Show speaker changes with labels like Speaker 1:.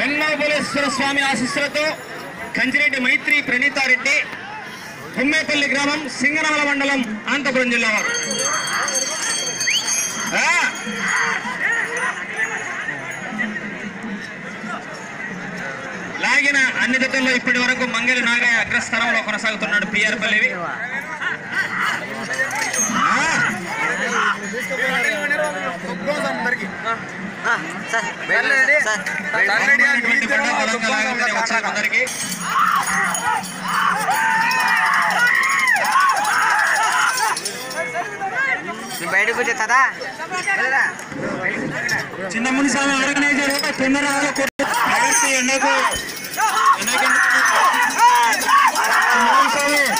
Speaker 1: వెంగళాపులేశ్వర స్వామి ఆశీస్సులతో కంచిరెడ్డి మైత్రి ప్రణీతారెడ్డి గుమ్మేపల్లి గ్రామం సింగనమల మండలం అనంతపురం జిల్లా వారు ఆ! లాగిన అన్ని జతల్లో ఇప్పటి వరకు మంగళి నాగయ్య అగ్రస్థానంలో కొనసాగుతున్నాడు పిఆర్ పల్లివి ఆ! ఉన్నటువంటి బండ బలంగా లాగమనే ఉత్సాహం అందరికీ
Speaker 2: బయటకు వచ్చేస్తుందా
Speaker 1: చిన్న మునిస్వామి ఆర్గనైజర్ తొందర ఎండకు ఎండకు చిన్న మునిస్వామి